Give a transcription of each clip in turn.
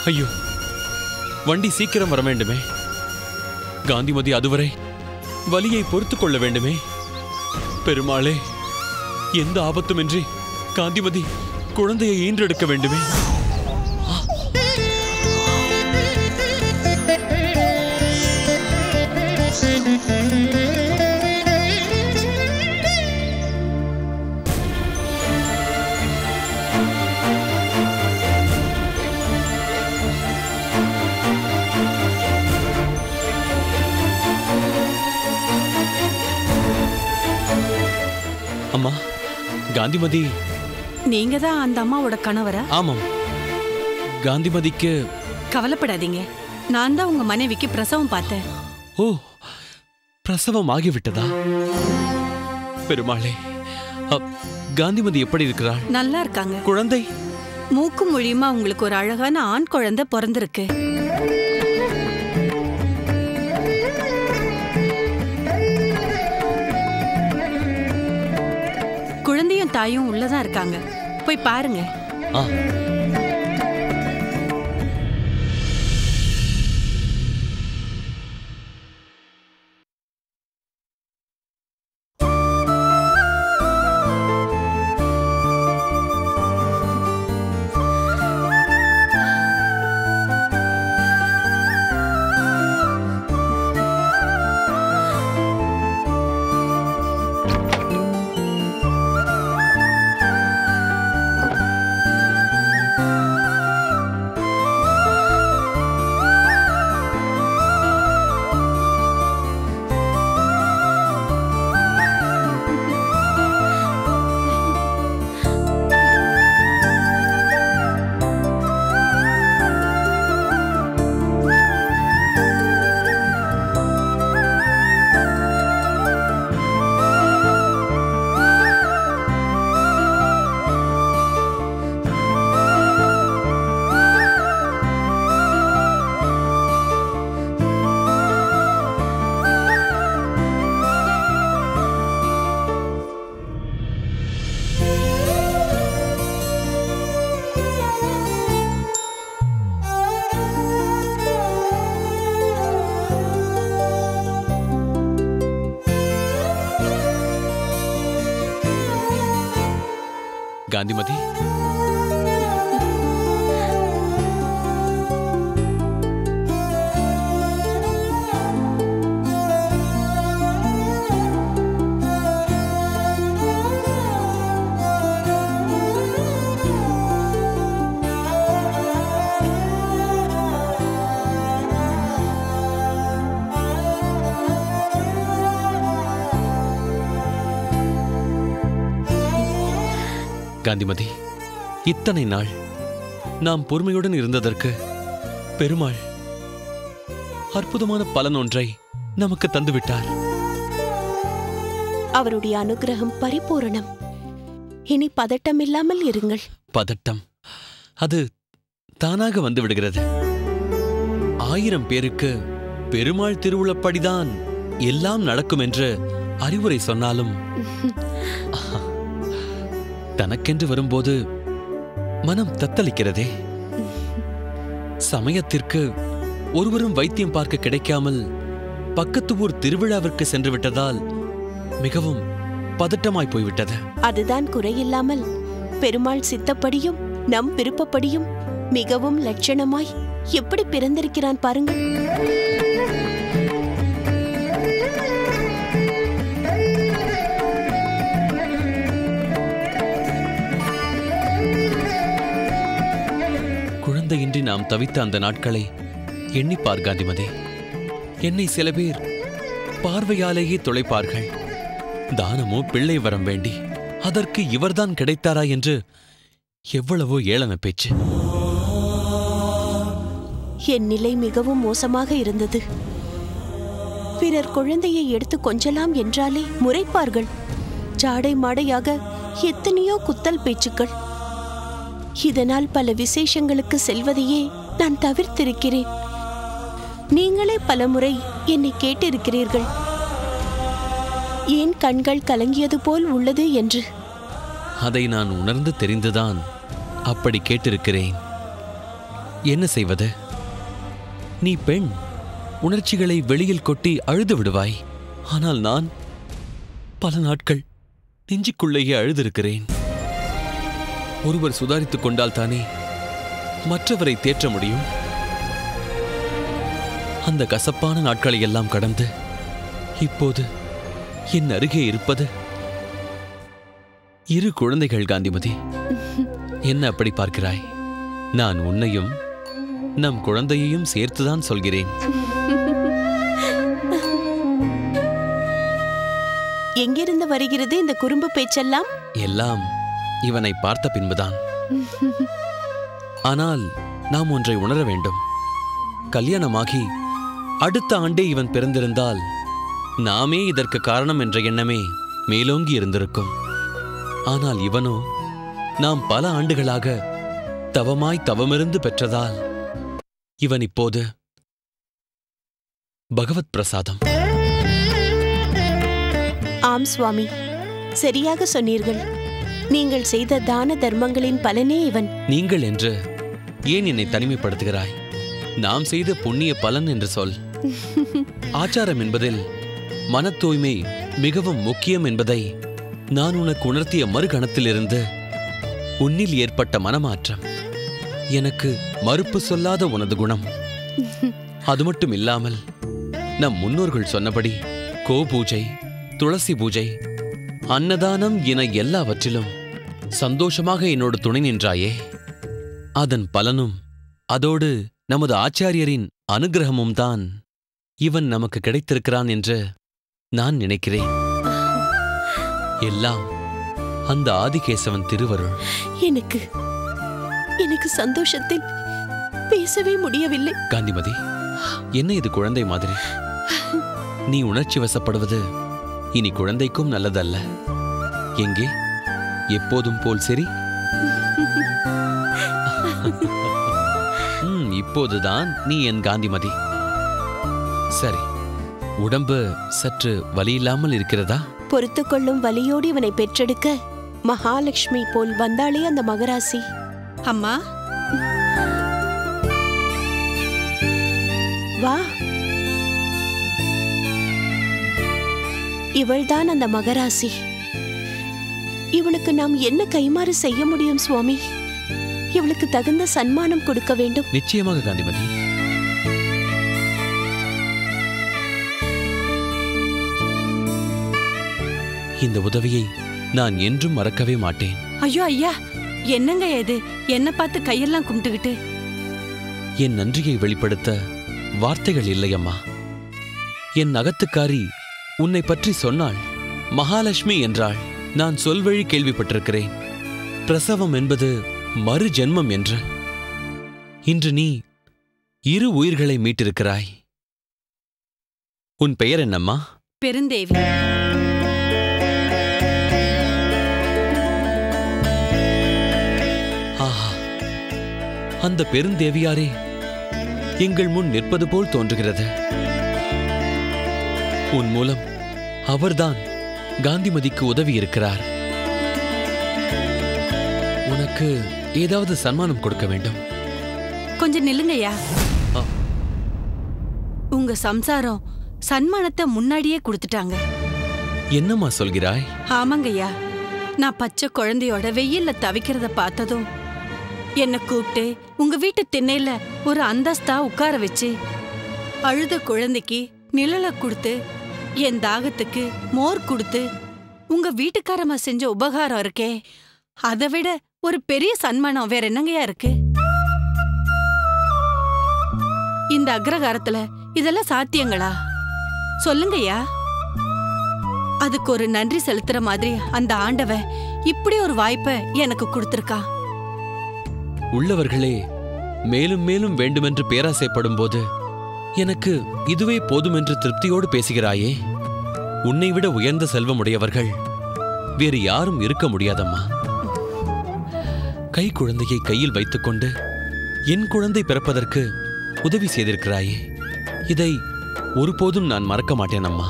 ஐயோ வண்டி சீக்கிரம் வர வேண்டுமே காந்திமதி அதுவரை வலியை பொறுத்துக் கொள்ள வேண்டுமே பெருமாளே எந்த ஆபத்துமின்றி காந்திமதி குழந்தையை ஈன்றெடுக்க வேண்டுமே அம்மா காந்திமதி நீங்க தான் அந்த அம்மாவோட கணவரா ஆமாம் காந்திமதிக்கு கவலைப்படாதீங்க நான் தான் உங்க மனைவிக்கு பிரசவம் பார்த்தேன் ஓ பிரசவம் ஆகிவிட்டதா பெருமாளே அப், காந்திமதி எப்படி இருக்கிறாள் நல்லா இருக்காங்க குழந்தை மூக்கு மொழியுமா உங்களுக்கு ஒரு அழகான ஆண் குழந்தை பிறந்திருக்கு குழந்தையும் தாயும் உள்ளதான் இருக்காங்க போய் பாருங்க ஆ காந்திமதி காந்திமதி இத்தனை நாள் நாம் பொறுமையுடன் இருந்ததற்கு பெருமாள் அற்புதமான பலன் ஒன்றை நமக்கு தந்துவிட்டார் அவருடைய அனுகிரகம் பரிபூரணம் இனி பதட்டமில்லாமல் இருங்கள் பதட்டம் அது தானாக வந்து விடுகிறது ஆயிரம் பேருக்கு பெருமாள் திருவுளப்படிதான் எல்லாம் நடக்கும் என்று அறிவுரை சொன்னாலும் தனக்கென்று வரும்போது மனம் தத்தளிக்கிறதே சமயத்திற்கு ஒருவரும் வைத்தியம் பார்க்க கிடைக்காமல் பக்கத்து ஊர் திருவிழாவிற்கு சென்று விட்டதால் மிகவும் பதட்டமாய் போய்விட்டது அதுதான் குறையில்லாமல் பெருமாள் சித்தப்படியும் நம் விருப்பப்படியும் மிகவும் லட்சணமாய் எப்படி பிறந்திருக்கிறான் பாருங்கள் குழந்தையின்றி நாம் தவித்த அந்த நாட்களை எண்ணிப்பார் காந்திமதி என்னை சில பேர் பார்வையாலேயே துளைப்பார்கள் தானமோ பிள்ளை வரம் வேண்டி அதற்கு இவர்தான் கிடைத்தாரா என்று எவ்வளவோ ஏளன பேச்சு என் நிலை மிகவும் மோசமாக இருந்தது பிறர் குழந்தையை எடுத்து கொஞ்சலாம் என்றாலே முறைப்பார்கள் ஜாடை மாடையாக எத்தனையோ குத்தல் பேச்சுக்கள் இதனால் பல விசேஷங்களுக்கு செல்வதையே நான் தவிர்த்திருக்கிறேன் நீங்களே பலமுறை என்னை கேட்டிருக்கிறீர்கள் ஏன் கண்கள் கலங்கியது போல் உள்ளது என்று அதை நான் உணர்ந்து தெரிந்துதான் அப்படி கேட்டிருக்கிறேன் என்ன செய்வது நீ பெண் உணர்ச்சிகளை வெளியில் கொட்டி அழுது விடுவாய் ஆனால் நான் பல நாட்கள் நெஞ்சுக்குள்ளேயே அழுதிருக்கிறேன் ஒருவர் சுதாரித்துக் கொண்டால் தானே மற்றவரை தேற்ற முடியும் அந்த கசப்பான நாட்களை எல்லாம் கடந்து இப்போது என் அருகே இருப்பது இரு குழந்தைகள் காந்திமதி என்ன அப்படி பார்க்கிறாய் நான் உன்னையும் நம் குழந்தையையும் சேர்த்துதான் சொல்கிறேன் எங்கிருந்து வருகிறது இந்த குறும்பு பேச்செல்லாம் எல்லாம் இவனை பார்த்த பின்புதான் ஆனால் நாம் ஒன்றை உணர வேண்டும் கல்யாணமாகி அடுத்த ஆண்டே இவன் பிறந்திருந்தால் நாமே இதற்கு காரணம் என்ற எண்ணமே மேலோங்கி இருந்திருக்கும் ஆனால் இவனோ நாம் பல ஆண்டுகளாக தவமாய் தவமிருந்து பெற்றதால் இவன் இப்போது பகவத் பிரசாதம் ஆம் சுவாமி சரியாக சொன்னீர்கள் நீங்கள் செய்த தான தர்மங்களின் பலனே இவன் நீங்கள் என்று ஏன் என்னை தனிமைப்படுத்துகிறாய் நாம் செய்த புண்ணிய பலன் என்று சொல் ஆச்சாரம் என்பதில் மன தூய்மை மிகவும் முக்கியம் என்பதை நான் உனக்கு உணர்த்திய மறுகணத்திலிருந்து உன்னில் ஏற்பட்ட மனமாற்றம் எனக்கு மறுப்பு சொல்லாத உனது குணம் அது மட்டும் இல்லாமல் நம் முன்னோர்கள் சொன்னபடி கோ பூஜை துளசி பூஜை அன்னதானம் என எல்லாவற்றிலும் சந்தோஷமாக என்னோடு துணை நின்றாயே அதன் பலனும் அதோடு நமது ஆச்சாரியரின் அனுகிரகமும் தான் இவன் நமக்கு கிடைத்திருக்கிறான் என்று நான் நினைக்கிறேன் எல்லாம் அந்த ஆதிகேசவன் திருவருள் எனக்கு எனக்கு சந்தோஷத்தில் பேசவே முடியவில்லை காந்திமதி என்ன இது குழந்தை மாதிரி நீ உணர்ச்சி வசப்படுவது இனி குழந்தைக்கும் நல்லதல்ல எங்கே எப்போதும் போல் சரி ம், இப்போதுதான் நீ என் காந்திமதி சரி உடம்பு சற்று வலியில்லாமல் இருக்கிறதா பொறுத்துக்கொள்ளும் வலியோடு இவனை பெற்றெடுக்க மகாலட்சுமி போல் வந்தாளே அந்த மகராசி அம்மா வா இவள்தான் அந்த மகராசி இவளுக்கு நாம் என்ன கைமாறு செய்ய முடியும் சுவாமி இவளுக்கு தகுந்த சன்மானம் கொடுக்க வேண்டும் நிச்சயமாக காந்திமதி இந்த உதவியை நான் என்றும் மறக்கவே மாட்டேன் ஐயோ ஐயா என்னங்க இது என்ன பார்த்து கையெல்லாம் கும்பிட்டுக்கிட்டு என் நன்றியை வெளிப்படுத்த வார்த்தைகள் இல்லையம்மா என் அகத்துக்காரி உன்னை பற்றி சொன்னாள் மகாலட்சுமி என்றாள் நான் சொல்வழி கேள்விப்பட்டிருக்கிறேன் பிரசவம் என்பது மறு ஜென்மம் என்று இன்று நீ இரு உயிர்களை மீட்டிருக்கிறாய் உன் பெயர் என்னம்மா பெருந்தேவி ஆஹா அந்த பெருந்தேவியாரே எங்கள் முன் நிற்பது போல் தோன்றுகிறது உன் மூலம் அவர்தான் காந்திமதிக்கு உதவி இருக்கிறார் உனக்கு ஏதாவது சன்மானம் கொடுக்க வேண்டும் கொஞ்சம் நில்லுங்கய்யா ஆ. உங்க சம்சாரம் சன்மானத்தை முன்னாடியே கொடுத்துட்டாங்க என்னம்மா சொல்கிறாய் ஆமாங்கய்யா நான் பச்சை குழந்தையோட வெயில்ல தவிக்கிறத பார்த்ததும் என்னை கூப்பிட்டு உங்க வீட்டு திண்ணையில ஒரு அந்தஸ்தா உட்கார வச்சு அழுத குழந்தைக்கு நிழலை கொடுத்து என் தாகத்துக்கு மோர் கொடுத்து உங்க வீட்டுக்காரம்மா செஞ்ச உபகாரம் இருக்கே அதை விட ஒரு பெரிய சன்மானம் வேற என்னங்கய்யா இருக்கு இந்த அக்ரகாரத்துல இதெல்லாம் சாத்தியங்களா சொல்லுங்கய்யா அதுக்கு ஒரு நன்றி செலுத்துற மாதிரி அந்த ஆண்டவன் இப்படி ஒரு வாய்ப்பை எனக்கு கொடுத்திருக்கான் உள்ளவர்களே மேலும் மேலும் வேண்டுமென்று பேராசைப்படும் போது எனக்கு இதுவே போதுமென்று திருப்தியோடு பேசுகிறாயே உன்னை விட உயர்ந்த செல்வமுடையவர்கள் வேறு யாரும் இருக்க முடியாதம்மா கை குழந்தையை கையில் வைத்துக்கொண்டு என் குழந்தை பிறப்பதற்கு உதவி செய்திருக்கிறாயே இதை ஒருபோதும் நான் மறக்க மாட்டேன் அம்மா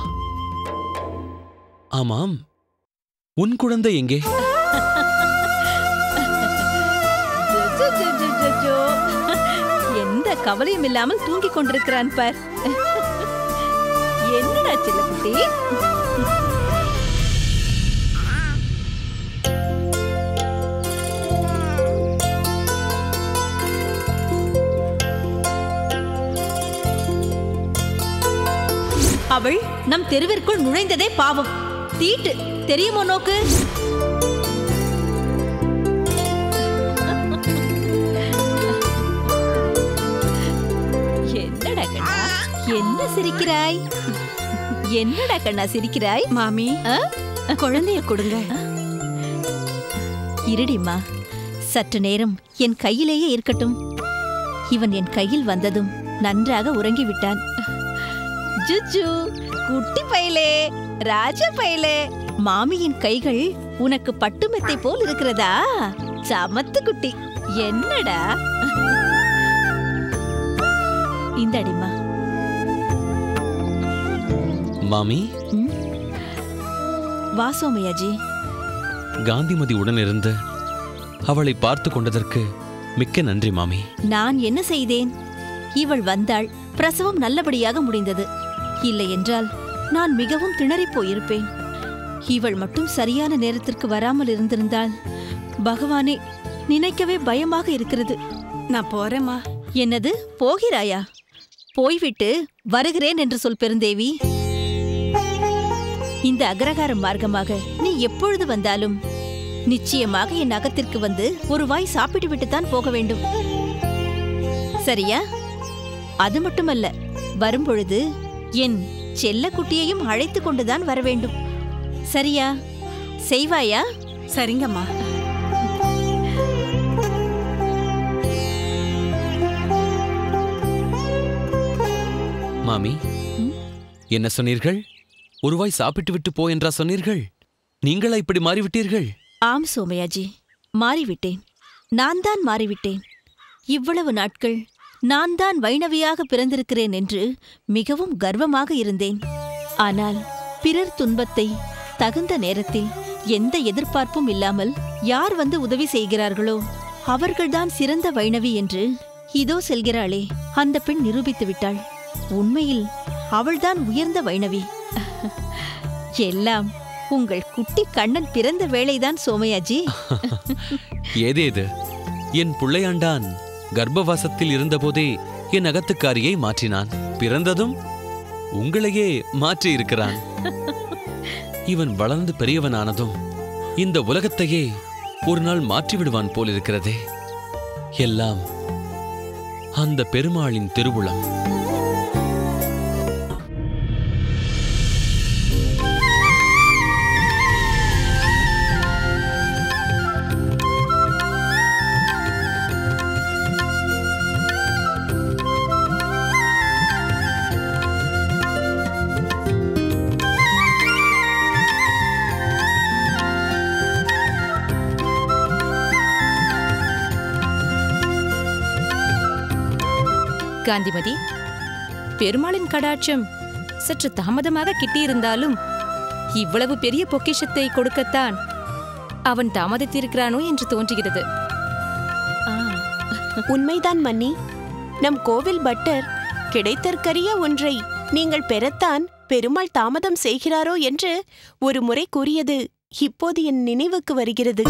ஆமாம் உன் குழந்தை எங்கே எந்த கவலையும் இல்லாமல் தூங்கிக் கொண்டிருக்கிறான் பார் என்னடா செல்லக்குட்டி அவள் நம் தெருவிற்குள் நுழைந்ததே பாவம் தீட்டு தெரியுமோ நோக்கு என்னடா கண்ணா என்ன சிரிக்கிறாய் என்னடா கண்ணா சிரிக்கிறாய் மாமி ஆ? குழந்தைய கொடுங்க இருடிம்மா சற்று நேரம் என் கையிலேயே இருக்கட்டும் இவன் என் கையில் வந்ததும் நன்றாக உறங்கிவிட்டான் ஜுஜு குட்டி பயலே ராஜ பயலே மாமியின் கைகள் உனக்கு பட்டுமெத்தை போல் இருக்கிறதா சமத்து குட்டி என்னடா இந்தடிம்மா மாமி வா சோமையாஜி காந்திமதி உடன் இருந்து அவளை பார்த்து கொண்டதற்கு மிக்க நன்றி மாமி நான் என்ன செய்தேன் இவள் வந்தாள் பிரசவம் நல்லபடியாக முடிந்தது இல்லை என்றால் நான் மிகவும் திணறிப் போயிருப்பேன் இவள் மட்டும் சரியான நேரத்திற்கு வராமல் இருந்திருந்தால் பகவானே நினைக்கவே பயமாக இருக்கிறது நான் போறேம்மா என்னது போகிறாயா போய்விட்டு வருகிறேன் என்று சொல் பெருந்தேவி இந்த அக்ரகார மார்க்கமாக நீ எப்பொழுது வந்தாலும் நிச்சயமாக என் அகத்திற்கு வந்து ஒரு வாய் சாப்பிட்டு விட்டுத்தான் போக வேண்டும் சரியா அது மட்டுமல்ல வரும்பொழுது என் செல்ல குட்டியையும் அழைத்து கொண்டுதான் வர வேண்டும் சரியா செய்வாயா சரிங்கம்மா மாமி ம்? என்ன சொன்னீர்கள் ஒருவாய் சாப்பிட்டு விட்டு போ என்றா சொன்னீர்கள் நீங்களா இப்படி மாறிவிட்டீர்கள் ஆம் சோமயாஜி மாறிவிட்டேன் நான் தான் மாறிவிட்டேன் இவ்வளவு நாட்கள் நான் தான் வைணவியாக பிறந்திருக்கிறேன் என்று மிகவும் கர்வமாக இருந்தேன் ஆனால் பிறர் துன்பத்தை தகுந்த நேரத்தில் எந்த எதிர்பார்ப்பும் இல்லாமல் யார் வந்து உதவி செய்கிறார்களோ அவர்கள்தான் சிறந்த வைணவி என்று இதோ செல்கிறாளே அந்த பெண் நிரூபித்து விட்டாள் உண்மையில் அவள்தான் உயர்ந்த வைணவி எல்லாம் உங்கள் குட்டி கண்ணன் பிறந்த வேளைதான் சோமயாஜி ஏதேது என் பிள்ளையாண்டான் கர்ப்பவாசத்தில் இருந்தபோதே என் அகத்துக்காரியை மாற்றினான் பிறந்ததும் உங்களையே மாற்றி இருக்கிறான் இவன் வளர்ந்து பெரியவனானதும் இந்த உலகத்தையே ஒரு நாள் மாற்றி விடுவான் போலிருக்கிறதே எல்லாம் அந்த பெருமாளின் திருவுளம் காந்திமதி பெருமாளின் கடாட்சம் சற்று தாமதமாக கிட்டியிருந்தாலும் இவ்வளவு பெரிய பொக்கிஷத்தை கொடுக்கத்தான் அவன் தாமதித்திருக்கிறானோ என்று தோன்றுகிறது ஆ, உண்மைதான் மன்னி நம் கோவில் பட்டர் கிடைத்தற்கரிய ஒன்றை நீங்கள் பெறத்தான் பெருமாள் தாமதம் செய்கிறாரோ என்று ஒரு முறை கூறியது இப்போது என் நினைவுக்கு வருகிறது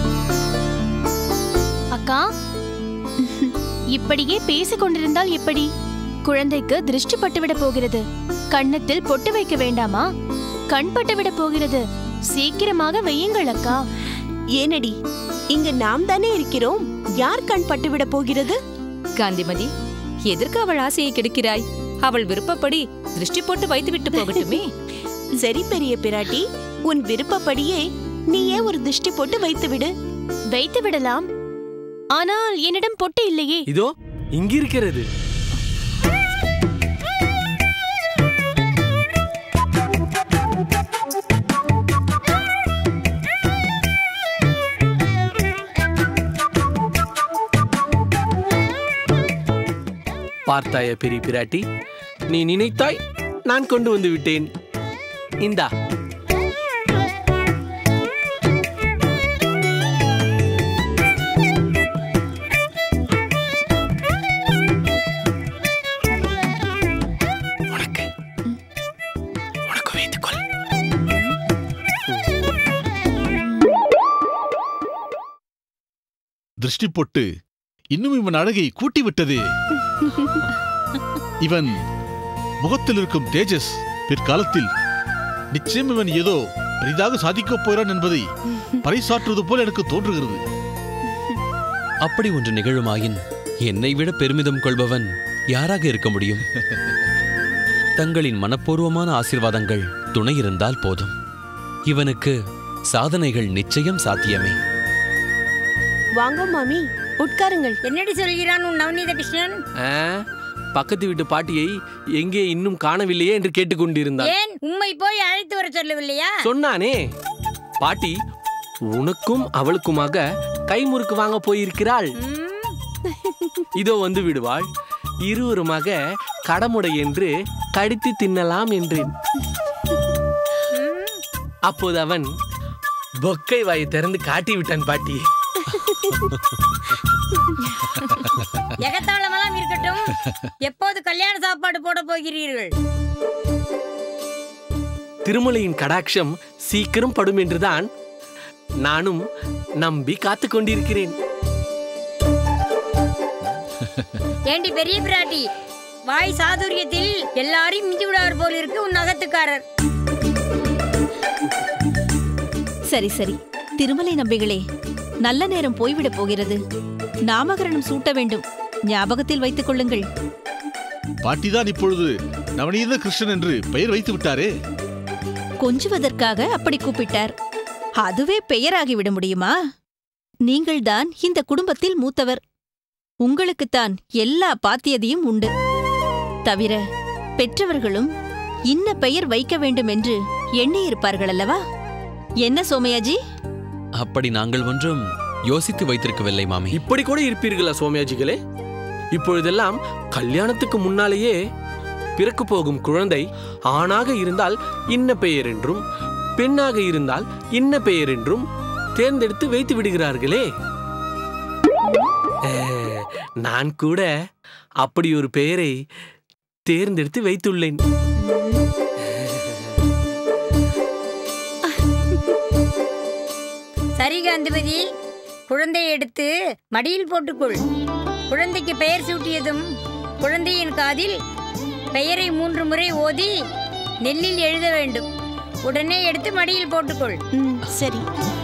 அக்கா இப்படியே பேசிக் கொண்டிருந்தால் எப்படி குழந்தைக்கு திருஷ்டி பட்டுவிட போகிறது கன்னத்தில் பொட்டு வைக்க வேண்டாமா கண் பட்டுவிட போகிறது சீக்கிரமாக வையுங்கள் அக்கா ஏனடி இங்கு நாம் தானே இருக்கிறோம் யார் கண் பட்டுவிட போகிறது காந்திமதி எதற்கு அவள் ஆசையை கெடுக்கிறாய் அவள் விருப்பப்படி திருஷ்டி போட்டு வைத்துவிட்டு போகட்டுமே சரி பெரிய பிராட்டி உன் விருப்பப்படியே நீயே ஒரு திருஷ்டி போட்டு வைத்துவிடு வைத்து விடலாம் ஆனால் என்னிடம் பொட்டு இல்லையே இதோ இங்கிருக்கிறது பார்த்தாயா பெரிய பிராட்டி நீ நினைத்தாய் நான் கொண்டு வந்து விட்டேன் இந்தா வைத்துக்கொள் திருஷ்டி பொட்டு இன்னும் இவன் அழகை கூட்டி விட்டது இவன் முகத்தில் இருக்கும் தேஜஸ் பிற்காலத்தில் நிச்சயம் இவன் ஏதோ பெரிதாக சாதிக்கப் போகிறான் என்பதை பறைசாற்றுவது போல் எனக்கு தோன்றுகிறது அப்படி ஒன்று நிகழுமாயின் என்னை விட பெருமிதம் கொள்பவன் யாராக இருக்க முடியும் தங்களின் மனப்பூர்வமான ஆசீர்வாதங்கள் துணை இருந்தால் போதும் இவனுக்கு சாதனைகள் நிச்சயம் சாத்தியமே வாங்க மாமி உட்காருங்கள் என்னடி சொல்கிறான் உன் நவநீத கிருஷ்ணன் ஆ, பக்கத்து வீட்டு பாட்டியை எங்கே இன்னும் காணவில்லையே என்று கேட்டுக்கொண்டிருந்தார் ஏன் உம்மை போய் அழைத்து வர சொல்லவில்லையா சொன்னானே பாட்டி உனக்கும் அவளுக்குமாக கைமுறுக்கு வாங்க போயிருக்கிறாள் ம், இதோ வந்து விடுவாள் இருவருமாக கடமுடை என்று கடித்து தின்னலாம் என்றேன் அப்போது அவன் பொக்கை வாயை திறந்து காட்டி விட்டான் பாட்டி எகத்தாளமெல்லாம் இருக்கட்டும் எப்போது கல்யாண சாப்பாடு போட போகிறீர்கள் திருமலையின் கடாட்சம் சீக்கிரம் படும் என்றுதான் நானும் நம்பி காத்துக் கொண்டிருக்கிறேன் ஏண்டி பெரிய பிராட்டி வாய் சாதுரியத்தில் எல்லாரையும் மிஞ்சி விடார் போல் இருக்கு உன் நகத்துக்காரர் சரி சரி திருமலை நம்பிகளே நல்ல நேரம் போய்விடப் போகிறது நாமகரணம் சூட்ட வேண்டும் ஞாபகத்தில் வைத்துக் கொள்ளுங்கள் பாட்டிதான் இப்பொழுது நவநீத கிருஷ்ணன் என்று பெயர் வைத்து விட்டாரே கொஞ்சுவதற்காக அப்படி கூப்பிட்டார் அதுவே பெயராகிவிட முடியுமா நீங்கள்தான் இந்த குடும்பத்தில் மூத்தவர் உங்களுக்குத்தான் எல்லா பாத்தியதையும் உண்டு தவிர பெற்றவர்களும் இன்ன பெயர் வைக்க வேண்டும் என்று எண்ணியிருப்பார்கள் அல்லவா என்ன சோமயாஜி அப்படி நாங்கள் ஒன்றும் யோசித்து வைத்திருக்கவில்லை மாமி இப்படி கூட இருப்பீர்களா சோமயாஜிகளே இப்பொழுதெல்லாம் கல்யாணத்துக்கு முன்னாலேயே பிறக்க போகும் குழந்தை ஆணாக இருந்தால் இன்ன பெயர் என்றும் பெண்ணாக இருந்தால் இன்ன பெயர் என்றும் தேர்ந்தெடுத்து வைத்து விடுகிறார்களே அஹ், நான் கூட அப்படி ஒரு பெயரை தேர்ந்தெடுத்து வைத்துள்ளேன் சரி காந்திபதி குழந்தையை எடுத்து மடியில் போட்டுக்கொள் குழந்தைக்கு பெயர் சூட்டியதும் குழந்தையின் காதில் பெயரை மூன்று முறை ஓதி நெல்லில் எழுத வேண்டும் உடனே எடுத்து மடியில் போட்டுக்கொள் ம், சரி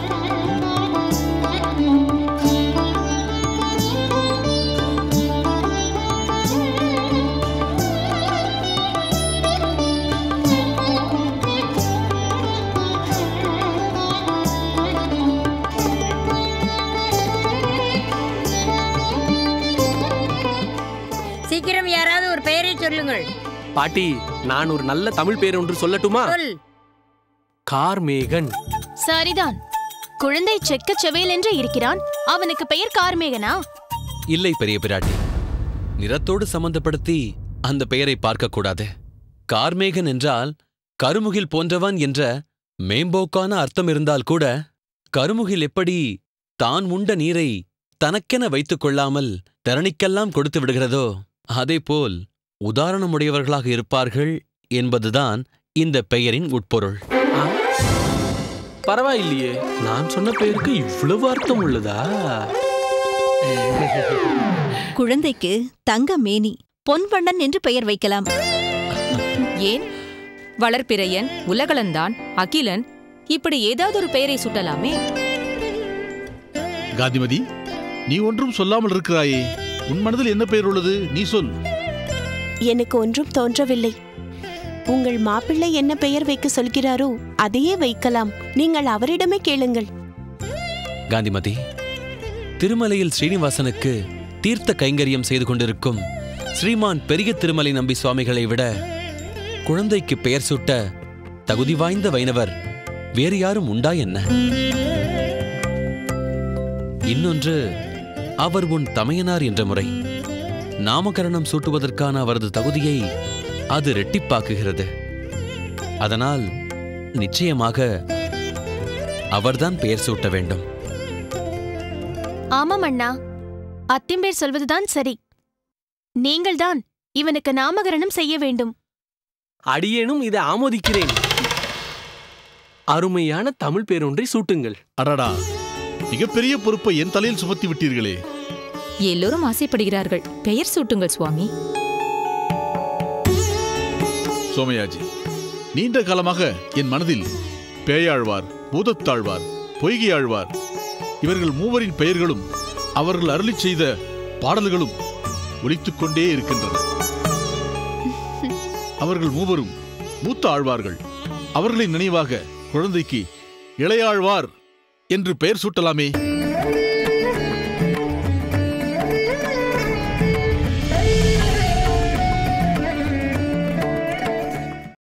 சீக்கிரம் யாராவது ஒரு பெயரை சொல்லுங்கள் பாட்டி நான் ஒரு நல்ல தமிழ் பெயர் ஒன்று சொல்லட்டுமா சொல் கார்மேகன் சரிதான் குழந்தை செக்க செவேல் என்று இருக்கிறான் அவனுக்கு பெயர் கார்மேகனா இல்லை பெரிய பிராட்டி நிறத்தோடு சம்பந்தப்படுத்தி அந்த பெயரை பார்க்கக்கூடாது கார்மேகன் என்றால் கருமுகில் போன்றவன் என்ற மேம்போக்கான அர்த்தம் இருந்தால் கூட கருமுகில் எப்படி தான் உண்ட நீரை தனக்கென வைத்துக் கொள்ளாமல் தரணிக்கெல்லாம் கொடுத்து விடுகிறதோ அதேபோல் உதாரணமுடையவர்களாக இருப்பார்கள் என்பதுதான் இந்த பெயரின் உட்பொருள் ஆ? பரவாயில்லையே நான் சொன்ன பெயருக்கு இவ்வளவு அர்த்தம் உள்ளதா குழந்தைக்கு தங்க மேனி பொன்வண்ணன் என்று பெயர் வைக்கலாம் ஏன் வளர்ப்பிறையன் உலகளந்தான் அகிலன் இப்படி ஏதாவது ஒரு பெயரை சுட்டலாமே காந்திமதி நீ ஒன்றும் சொல்லாமல் இருக்கிறாயே உன் மனதில் என்ன பெயர் உள்ளது நீ சொல் எனக்கு ஒன்றும் தோன்றவில்லை உங்கள் மாப்பிள்ளை என்ன பெயர் வைக்க சொல்கிறாரோ அதையே வைக்கலாம் நீங்கள் அவரிடமே கேளுங்கள் காந்திமதி திருமலையில் ஸ்ரீனிவாசனுக்கு தீர்த்த கைங்கரியம் செய்து கொண்டிருக்கும் ஸ்ரீமான் பெரிய திருமலை நம்பி சுவாமிகளை விட குழந்தைக்கு பெயர் சூட்ட தகுதி வாய்ந்த வைணவர் வேறு யாரும் உண்டா என்ன இன்னொன்று அவர் உன் தமையனார் என்ற முறை நாமகரணம் சூட்டுவதற்கான அவரது தகுதியை அது ரெட்டிப்பாக்குகிறது அதனால் நிச்சயமாக அவர்தான் பெயர் சூட்ட வேண்டும் ஆமாம் அண்ணா அத்திம்பேர் சொல்வதுதான் சரி நீங்கள்தான் இவனுக்கு நாமகரணம் செய்ய வேண்டும் அடியேனும் இதை ஆமோதிக்கிறேன் அருமையான தமிழ் பேரொன்றை சூட்டுங்கள் அடடா மிகப்பெரிய பொறுப்பை என் தலையில் சுமத்தி விட்டீர்களே எல்லோரும் ஆசைப்படுகிறார்கள் பெயர் சூட்டுங்கள் சுவாமி சோமயாஜி நீண்ட காலமாக என் மனதில் பேயாழ்வார் பூதத்தாழ்வார் பொய்கையாழ்வார் இவர்கள் மூவரின் பெயர்களும் அவர்கள் அருளிச் செய்த பாடல்களும் ஒலித்துக் கொண்டே இருக்கின்றன அவர்கள் மூவரும் மூத்த ஆழ்வார்கள் அவர்களின் நினைவாக குழந்தைக்கு இளையாழ்வார் என்று பெயர் சூட்டலாமே